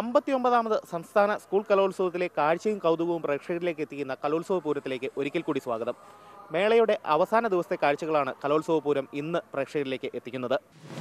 അമ്പത്തിയൊമ്പതാമത് സംസ്ഥാന സ്കൂൾ കലോത്സവത്തിലെ കാഴ്ചയും കൗതുകവും പ്രേക്ഷകരിലേക്ക് എത്തിക്കുന്ന കലോത്സവ പൂരത്തിലേക്ക് ഒരിക്കൽ കൂടി സ്വാഗതം മേളയുടെ അവസാന ദിവസത്തെ കാഴ്ചകളാണ് കലോത്സവ പൂരം ഇന്ന് പ്രേക്ഷകരിലേക്ക് എത്തിക്കുന്നത്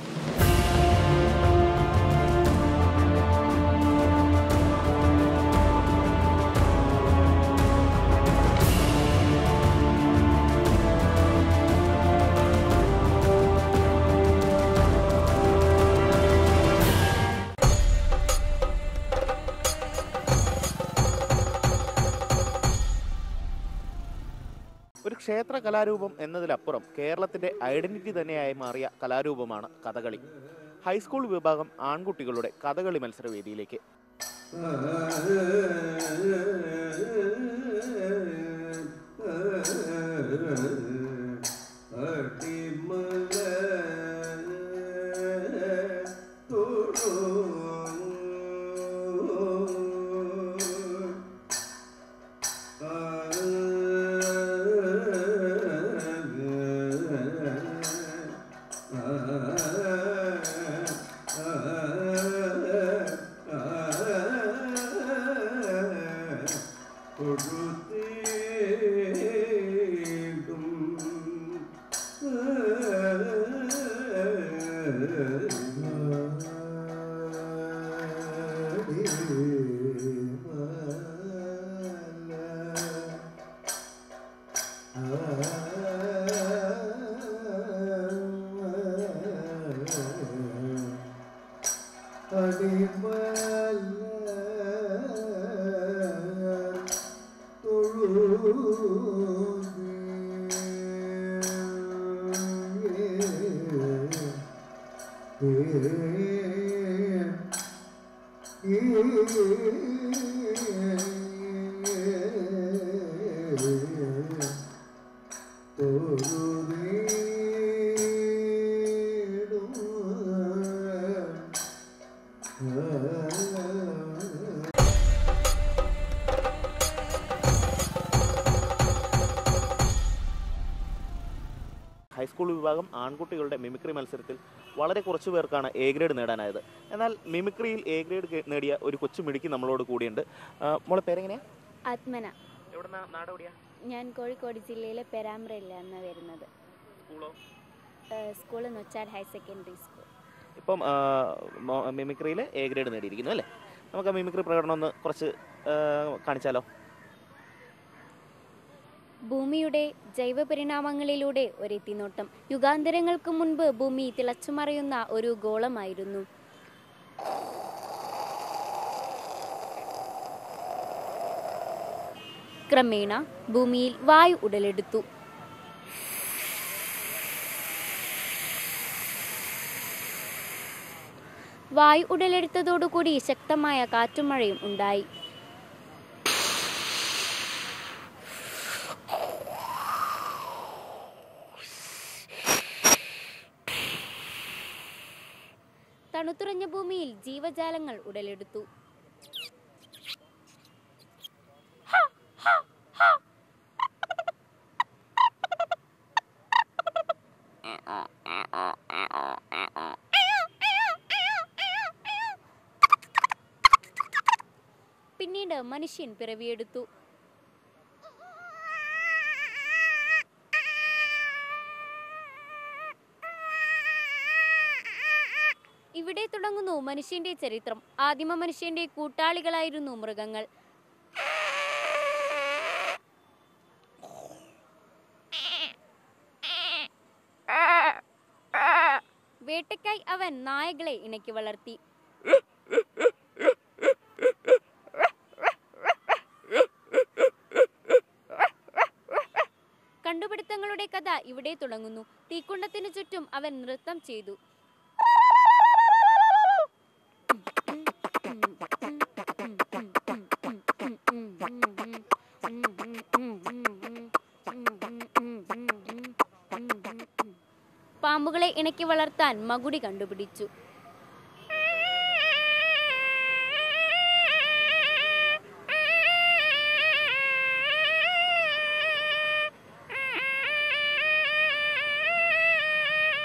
ഒരു ക്ഷേത്ര കലാരൂപം എന്നതിലപ്പുറം കേരളത്തിന്റെ ഐഡന്റിറ്റി തന്നെയായി മാറിയ കലാരൂപമാണ് കഥകളി ഹൈസ്കൂൾ വിഭാഗം ആൺകുട്ടികളുടെ കഥകളി മത്സരവേദിയിലേക്ക് ഹൈസ്കൂൾ വിഭാഗം ആൺകുട്ടികളുടെ മിമിക്രി മത്സരത്തിൽ വളരെ കുറച്ചു പേർക്കാണ് എ ഗ്രേഡ് നേടാനായത് എന്നാൽ മിമിക്രിയിൽ എ ഗ്രേഡ് കേ- നേടിയ ഒരു കൊച്ചു മിടുക്കി നമ്മളോട് കൂടിയുണ്ട് ആ, മോളെ പേരെങ്ങനെയാ ആത്മന എവിടെന്നാ നാടെവിടെയാ ഞാൻ കോഴിക്കോട് ജില്ലയിലെ പെരാമ്പ്രയിലാണ് വരുന്നത് സ്കൂളോ ഏഹ് school Nochal higher secondary school ഇപ്പം ആ, മോ- മിമിക്രിയിൽ എ ഗ്രേഡ് നേടിയിരിക്കുന്നു അല്ലേ നമുക്ക് ആ മിമിക്രി പ്രകടനം ഒന്ന് കുറച്ച് ആ, കാണിച്ചാലോ ഭൂമിയുടെ ജൈവപരിണാമങ്ങളിലൂടെ ഒരെത്തിനോട്ടം യുഗാന്തരങ്ങൾക്ക് മുൻപ് ഭൂമി തിളച്ചുമറിയുന്ന ഒരു ഗോളമായിരുന്നു ക്രമേണ ഭൂമിയിൽ വായു ഉടലെടുത്തു വായു ഉടലെടുത്തതോടുകൂടി ശക്തമായ കാറ്റും മഴയും ഉണ്ടായി തണുത്തുറഞ്ഞ ഭൂമിയിൽ ജീവജാലങ്ങൾ ഉടലെടുത്തു പിന്നീട് മനുഷ്യൻ പിറവിയെടുത്തു ഇവിടെ തുടങ്ങുന്നു മനുഷ്യന്റെ ചരിത്രം ആദിമ മനുഷ്യന്റെ കൂട്ടാളികളായിരുന്നു മൃഗങ്ങൾ വേട്ടയ്ക്കായി അവൻ നായകളെ ഇണക്കി വളർത്തി കണ്ടുപിടുത്തങ്ങളുടെ കഥ ഇവിടെ തുടങ്ങുന്നു തീക്കുണ്ടത്തിനു ചുറ്റും അവൻ നൃത്തം ചെയ്തു പാമ്പുകളെ ഇണക്കി വളർത്താൻ മകുടി കണ്ടുപിടിച്ചു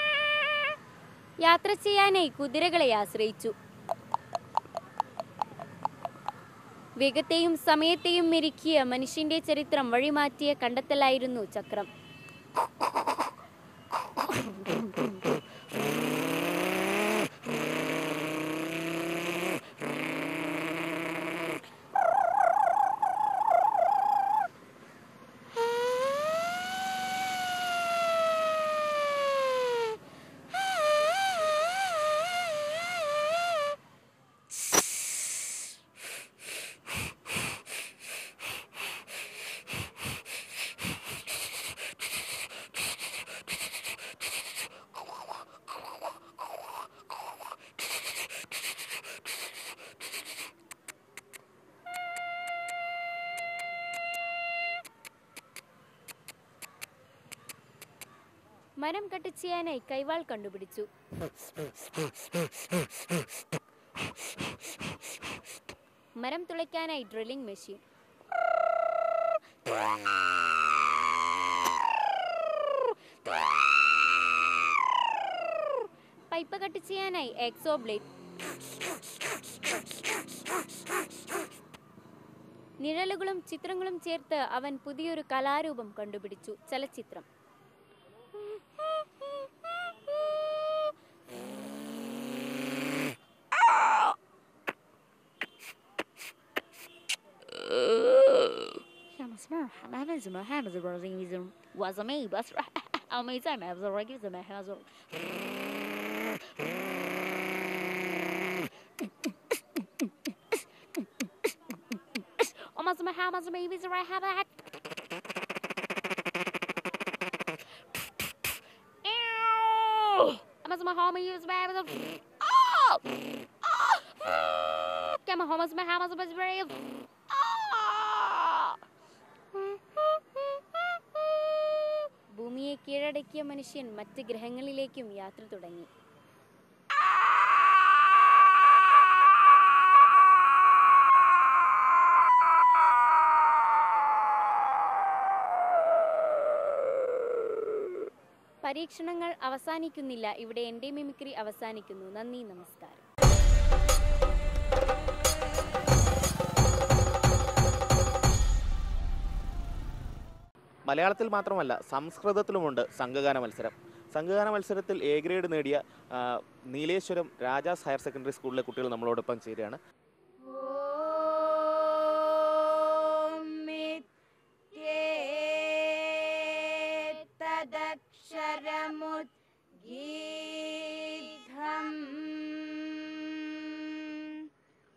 യാത്ര ചെയ്യാനായി കുതിരകളെ ആശ്രയിച്ചു വേഗത്തെയും സമയത്തെയും മെരുക്കിയ മനുഷ്യന്റെ ചരിത്രം വഴിമാറ്റിയ കണ്ടെത്തലായിരുന്നു ചക്രം മരം കട്ട് ചെയ്യാനായി കൈവാൾ കണ്ടുപിടിച്ചു മരം തുളയ്ക്കാനായി ഡ്രില്ലിംഗ് മെഷീൻ പൈപ്പ് കട്ട് ചെയ്യാനായി എക്സോ ബ്ലേഡ് നിഴലുകളും ചിത്രങ്ങളും ചേർത്ത് അവൻ പുതിയൊരു കലാരൂപം കണ്ടുപിടിച്ചു ചലച്ചിത്രം was a me, but I mean, time I was a regular man has a almost my how much babies are I have that? Almost my home use babies. Oh! Oh! Get my homeless my how much babies. Oh! ഭൂമിയെ കീഴടക്കിയ മനുഷ്യൻ മറ്റ് ഗ്രഹങ്ങളിലേക്കും യാത്ര തുടങ്ങി പരീക്ഷണങ്ങൾ അവസാനിക്കുന്നില്ല ഇവിടെ എൻ്റെ മിമിക്രി അവസാനിക്കുന്നു നന്ദി നമസ്കാരം മലയാളത്തിൽ മാത്രമല്ല സംസ്കൃതത്തിലുമുണ്ട് സംഘഗാന മത്സരം സംഘഗാന മത്സരത്തിൽ എ ഗ്രേഡ് നേടിയ ആ, നീലേശ്വരം രാജാസ് ഹയർ സെക്കൻഡറി സ്കൂളിലെ കുട്ടികൾ നമ്മളോടൊപ്പം ചേരുകയാണ് तदक्षरमुद्गीधम्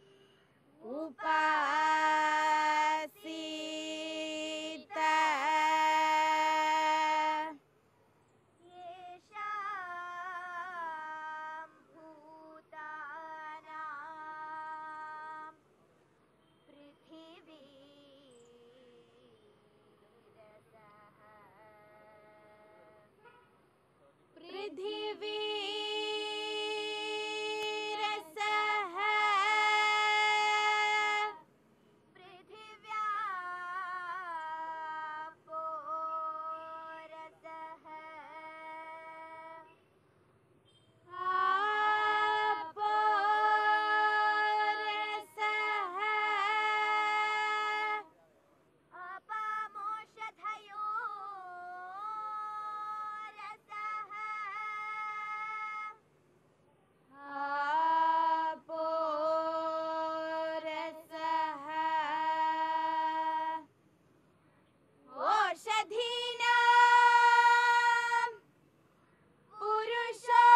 उपासीत येषां भूतानां पृथिवी पृथिवीरसः पृथिव्यापोरसः आपोरसः अपामोषधयो रसः आपोरसः ओषधीनां पुरुषो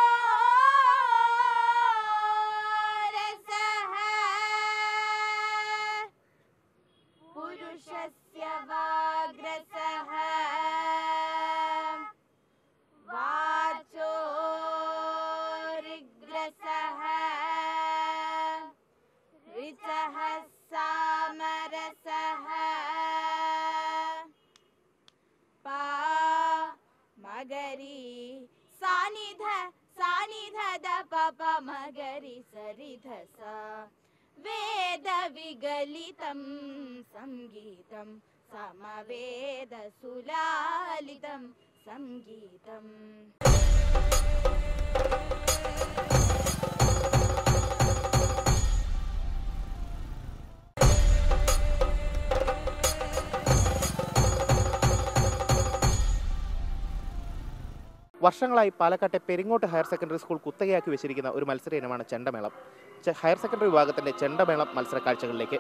रसः पुरुषस्य वाग्रसः वाचोरिग्रसः ऋचः सामरसः पा मगरी सानिध सानिध द पप मगरि सरिध सा वेदविगलितं सङ्गीतं समवेदसुलालितं सङ्गीतम् വർഷങ്ങളായി പാലക്കാട്ടെ പെരിങ്ങോട്ട് ഹയർ സെക്കൻഡറി സ്കൂൾ കുത്തകയാക്കി വെച്ചിരിക്കുന്ന ഒരു മത്സര ഇനമാണ് ചെണ്ടമേളം ചെ- ഹയർ സെക്കൻഡറി വിഭാഗത്തിന്റെ ചെണ്ടമേളം മത്സര കാഴ്ചകളിലേക്ക്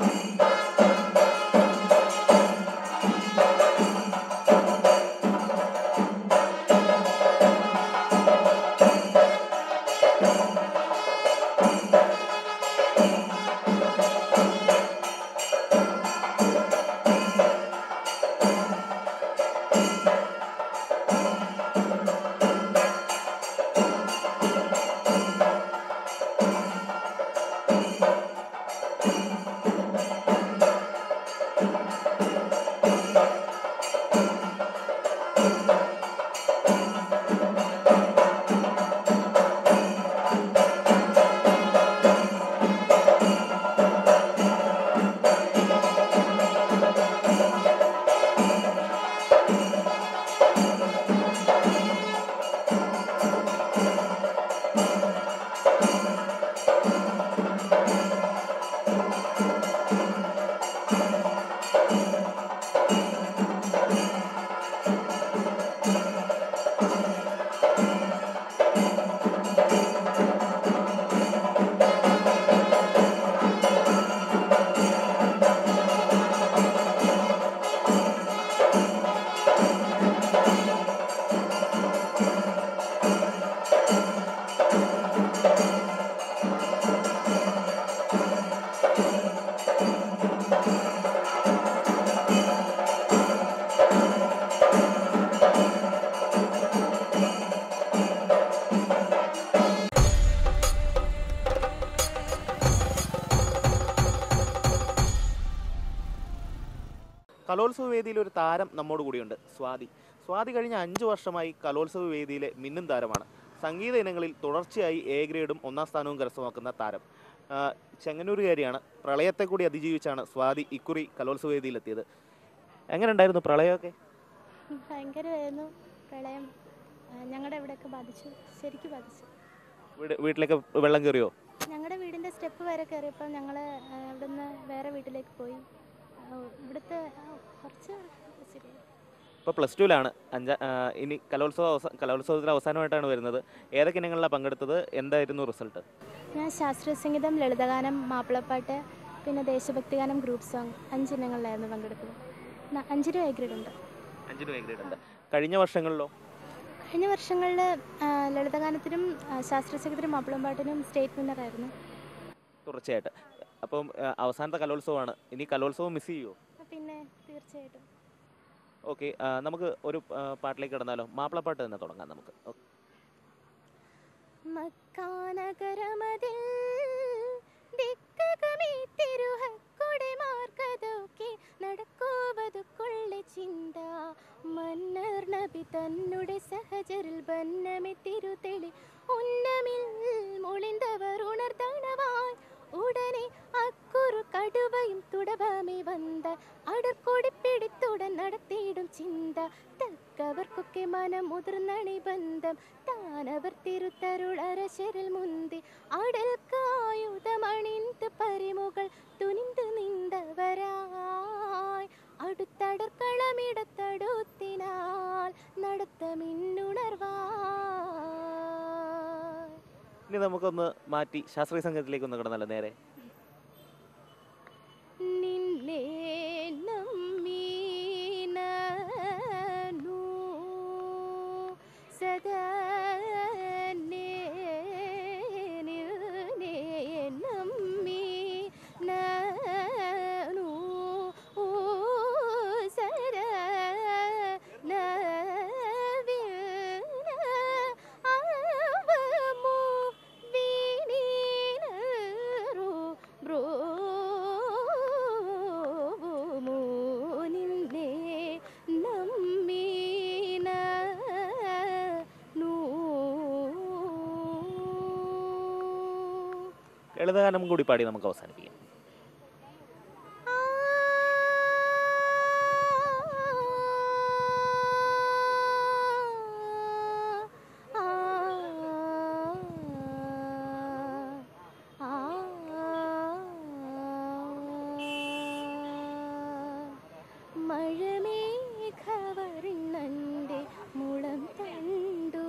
കലോത്സവ വേദിയിൽ ഒരു താരം നമ്മോട് കൂടിയുണ്ട് സ്വാതി സ്വാതി കഴിഞ്ഞ അഞ്ച് വർഷമായി കലോത്സവ വേദിയിലെ മിന്നും താരമാണ് സംഗീത ഇനങ്ങളിൽ തുടർച്ചയായി എ ഗ്രേഡും ഒന്നാം സ്ഥാനവും കരസ്ഥമാക്കുന്ന താരം ആ, ചെങ്ങന്നൂരുകാരിയാണ് പ്രളയത്തെ കൂടി അതിജീവിച്ചാണ് സ്വാതി ഇക്കുറി കലോത്സവ വേദിയിലെത്തിയത് എങ്ങനെ ഉണ്ടായിരുന്നു പ്രളയമൊക്കെ ഭയങ്കരമായിരുന്നു പ്രളയം ഞങ്ങളുടെ ഇവിടെയൊക്കെ ബാധിച്ചു ശരിക്കും ബാധിച്ചു വീട് വീട്ടിലേക്ക് വെള്ളം കയറിയോ ഞങ്ങളുടെ വീടിൻ്റെ സ്റ്റെപ്പ് വരെ കയറിയപ്പോൾ ഞങ്ങൾ ഇവിടുന്ന് വേറെ വീട്ടിലേക്ക് പോയി ആ, ഇവിടുത്തെ ആ, കുറച്ച് ശരിയായി ഇപ്പോൾ പ്ലസ് ടുവിലാണ് അഞ്ചാ ആ, ഇനി കലോത്സവ അവസാ- കലോത്സവത്തിൽ അവസാനമായിട്ടാണ് വരുന്നത് ഏതൊക്കെ ഇനങ്ങളിലാണ് പങ്കെടുത്തത് എന്തായിരുന്നു റിസൾട്ട് ഞാൻ ശാസ്ത്രീയ സംഗീതം ലളിതഗാനം മാപ്പിളപ്പാട്ട് പിന്നെ ദേശഭക്തിഗാനം ഗ്രൂപ്പ് സോങ് അഞ്ച് ഇനങ്ങളിലായിരുന്നു പങ്കെടുത്തത് ന- അഞ്ചിന് എ ഗ്രേഡ് ഉണ്ട് അഞ്ചിന് വേണ്ടിയിട്ടുണ്ട് ഉണ്ട് കഴിഞ്ഞ വർഷങ്ങളിലോ കഴിഞ്ഞ വർഷങ്ങളിൽ ലളിതഗാനത്തിനും ആ, ശാസ്ത്രീയ സംഗീതത്തിനും മാപ്പിളപ്പാട്ടിനും സ്റ്റേറ്റ് വിന്നറായിരുന്നു തുടർച്ചയായിട്ട് അപ്പം ആ, അവസാനത്തെ കലോത്സവമാണ് ഇനി കലോത്സവം മിസ് ചെയ്യുമോ പിന്നെ തീർച്ചയായിട്ടും ഓക്കെ നമുക്ക് ഒരു ആ, പാട്ടിലേക്ക് കിടന്നാലോ മാപ്പിളപ്പാട്ട് തന്നെ തുടങ്ങാം നമുക്ക് ഓ, മക്കാനഗരമതിൽ ദിക്കകമേ തിരുഹക്കൊടെ മാർഗതൊക്കെ നടക്കുവതുക്കൊള്ള ചിന്ത മന്നർ നബി തന്നുടെ സഹചരിൽ ബന്നമെ തിരുതെളി ഉന്നമിൽ മുളിന്തവർ ഉണർത്തണവാய் ഉടനെ അക്കുറു കടുവയും തുടവമേ വந்த അടർക്കൊടി പിടിത്തുടൻ നടത്തിയിടും ചിന്ത തക്കവർക്കൊക്കെ മനം മുതിർന്നണി ബന്ധം താനവർ തിരുത്തരുൾ അരശരിൽ മുന്തി അടൽക്കായുധമണിന്ത് പരിമുകൾ തുനിந்து നിന്തവരായി അടുത്തടർക്കളമിടത്തടുത്തിനാൽ നടത്തമിന്നുണർവായി ഇനി നമുക്കൊന്ന് മാറ്റി ശാസ്ത്രീയ സംഗീതത്തിലേക്ക് ഒന്ന് കിടന്നാലോ നേരെ നിന്നെ നമ്മിനു സദാ നിന്നെ നമ്മിനു സദാ നവിന അവമു വിനീനരു ബ്രോവുമു നിന്നെ നമ്മിനു ലളിതഗാനം കൂടി പാടി നമുക്ക് അവസാനിപ്പിക്കാം മഴമേഘവർണ്ണന്റെ മുളം തണ്ടു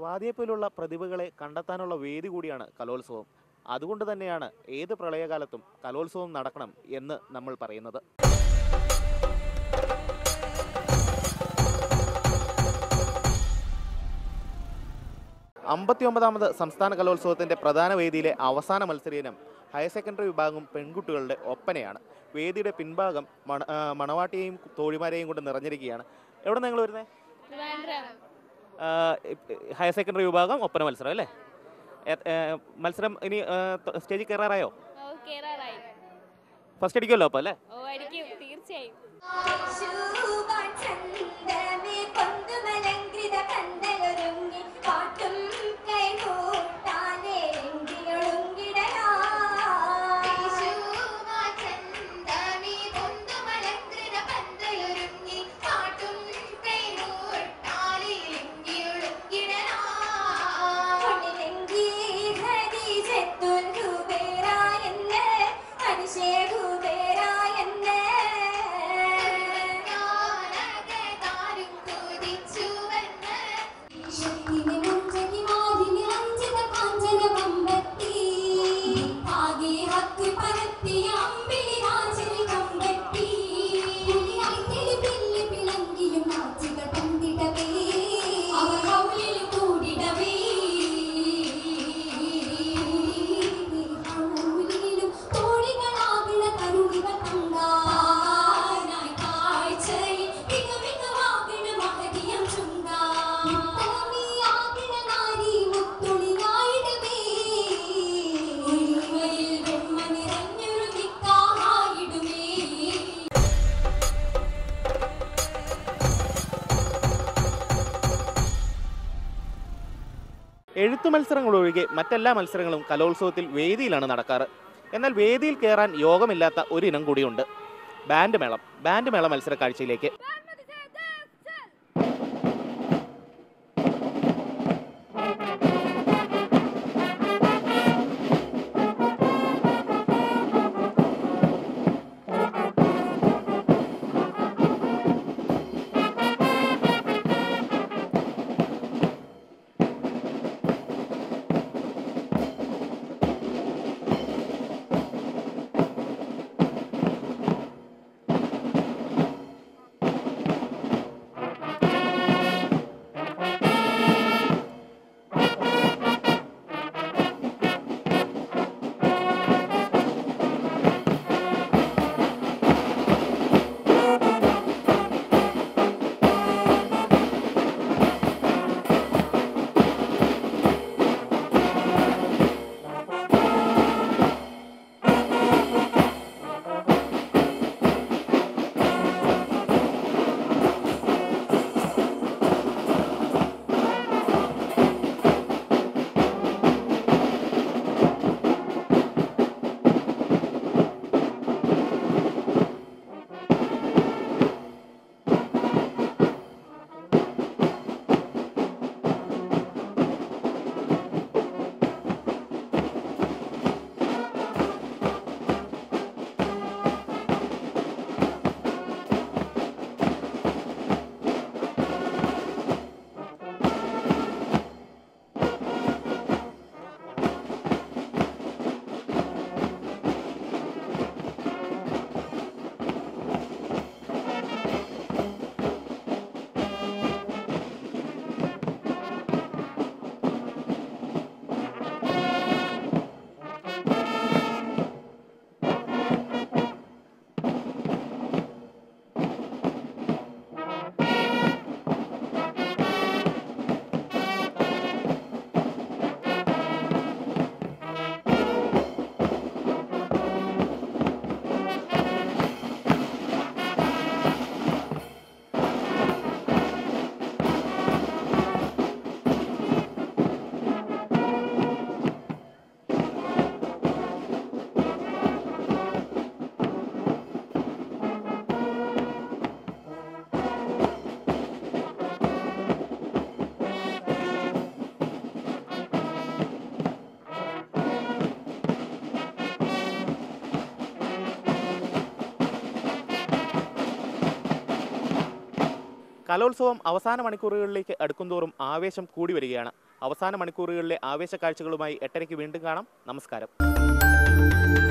സ്വാതിയെപ്പോലുള്ള പ്രതിഭകളെ കണ്ടെത്താനുള്ള വേദി കൂടിയാണ് കലോത്സവം അതുകൊണ്ട് തന്നെയാണ് ഏത് പ്രളയകാലത്തും കലോത്സവം നടക്കണം എന്ന് നമ്മൾ പറയുന്നത് അമ്പത്തിയൊമ്പതാമത് സംസ്ഥാന കലോത്സവത്തിന്റെ പ്രധാന വേദിയിലെ അവസാന മത്സരീനം ഹയർ സെക്കൻഡറി വിഭാഗം പെൺകുട്ടികളുടെ ഒപ്പനയാണ് വേദിയുടെ പിൻഭാഗം മണ ആ, മണവാട്ടിയെയും തോഴിമാരെയും കൊണ്ട് നിറഞ്ഞിരിക്കുകയാണ് എവിടെ നിങ്ങൾ വരുന്നത് ഹയർ സെക്കൻഡറി വിഭാഗം ഒപ്പന മത്സരം അല്ലേ എ- ഏ, മത്സരം ഇനി ആ, ത- സ്റ്റേജിൽ കയറാറായോ ഓ കേറാറായി ഫസ്റ്റ് അടിക്കുമല്ലോ അപ്പോൾ അല്ലേ ഓ അടിക്കും തീർച്ചയായും ശുഭചന്ദ്രമേ കൊണ്ടുമലങ്കൃത പന്തലൊരുങ്ങി പാട്ടും കൈകൂട്ടാനേ രംഗിയൊഴുങ്ങിടലാ ശുഭചന്ദ്രമേ കൊണ്ടുമലങ്കൃത പന്തലൊരുങ്ങി പാട്ടും കൈകൂട്ടാനേ രംഗിയൊഴുങ്ങിടലാ കൊണ്ടിലെങ്കി ഹരിജത്തുൽ ഹുബൈറായെന്ന് മനുഷ്യ ഹുബൈറായെന്ന് ഞാനകതാരും കൊതിച്ചുവെന്ന് ശക്തിനെ മുഞ്ചനി മാതിനി അഞ്ചന കാഞ്ചന വമ്പത്തി ആകെ ഹക്കി പരത്തിയ അമ്പിളി രാജനി കമ്പത്തി പുലിയായി പില്ലി പിളങ്കിലും നാച്ചുകൾ പന്തിടവേ അവർ ഹൗലിൽ കൂടിടവേ ഹൗലിലും തോഴികളാകിണ കരുണികൾ കണ്ടാനായി കാഴ്ചയിൽ മികമികവാകിണ മഹതിയം ചുണ്ടാകിണ നാരി മുത്തൊളിയായിടവേ ഒളിവയിൽ വെണ്മ നിറഞ്ഞൊരു നിക്കാഹായിടുമേ എഴുത്തു മത്സരങ്ങൾ ഒഴികെ മറ്റെല്ലാ മത്സരങ്ങളും കലോത്സവത്തിൽ വേദിയിലാണ് നടക്കാറ് എന്നാൽ വേദിയിൽ കയറാൻ യോഗമില്ലാത്ത ഒരു ഇനം കൂടിയുണ്ട് ബാൻഡ് മേളം ബാൻഡ് മേള മത്സര കാഴ്ചയിലേക്ക് കലോത്സവം അവസാന മണിക്കൂറുകളിലേക്ക് അടുക്കുംതോറും ആവേശം കൂടി വരികയാണ് അവസാന മണിക്കൂറുകളിലെ ആവേശ കാഴ്ചകളുമായി എട്ടരയ്ക്ക് വീണ്ടും കാണാം നമസ്കാരം